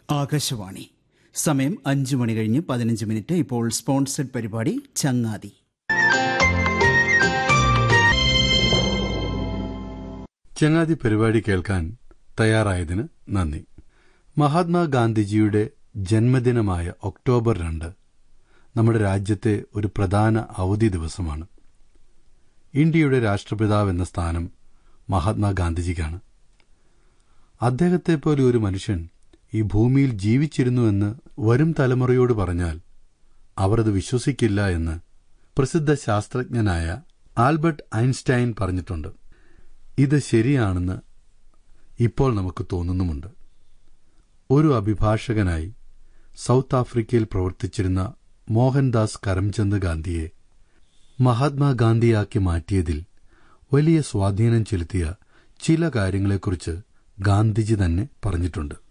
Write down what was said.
ആകാശവാണി സമയം അഞ്ചു മണി കഴിഞ്ഞ് പതിനഞ്ച് മിനിറ്റ് ഇപ്പോൾ സ്പോൺസർഡ് പരിപാടി ചങ്ങാതി ചങ്ങാതി പരിപാടി കേൾക്കാൻ തയ്യാറായതിന് നന്ദി മഹാത്മാഗാന്ധിജിയുടെ ജന്മദിനമായ ഒക്ടോബർ രണ്ട് നമ്മുടെ രാജ്യത്തെ ഒരു പ്രധാന അവധി ദിവസമാണ് ഇന്ത്യയുടെ രാഷ്ട്രപിതാവ് എന്ന സ്ഥാനം മഹാത്മാഗാന്ധിജിക്കാണ് അദ്ദേഹത്തെപ്പോലെ ഒരു മനുഷ്യൻ ഈ ഭൂമിയിൽ ജീവിച്ചിരുന്നുവെന്ന് വരും തലമുറയോട് പറഞ്ഞാൽ അവർ അത് വിശ്വസിക്കില്ല എന്ന് പ്രസിദ്ധ ശാസ്ത്രജ്ഞനായ ആൽബർട്ട് ഐൻസ്റ്റൈൻ പറഞ്ഞിട്ടുണ്ട് ഇത് ശരിയാണെന്ന് ഇപ്പോൾ നമുക്ക് തോന്നുന്നുമുണ്ട് ഒരു അഭിഭാഷകനായി സൗത്ത് ആഫ്രിക്കയിൽ പ്രവർത്തിച്ചിരുന്ന മോഹൻദാസ് കരംചന്ദ് ഗാന്ധിയെ മഹാത്മാഗാന്ധിയാക്കി മാറ്റിയതിൽ വലിയ സ്വാധീനം ചെലുത്തിയ ചില കാര്യങ്ങളെക്കുറിച്ച് ഗാന്ധിജി തന്നെ പറഞ്ഞിട്ടുണ്ട്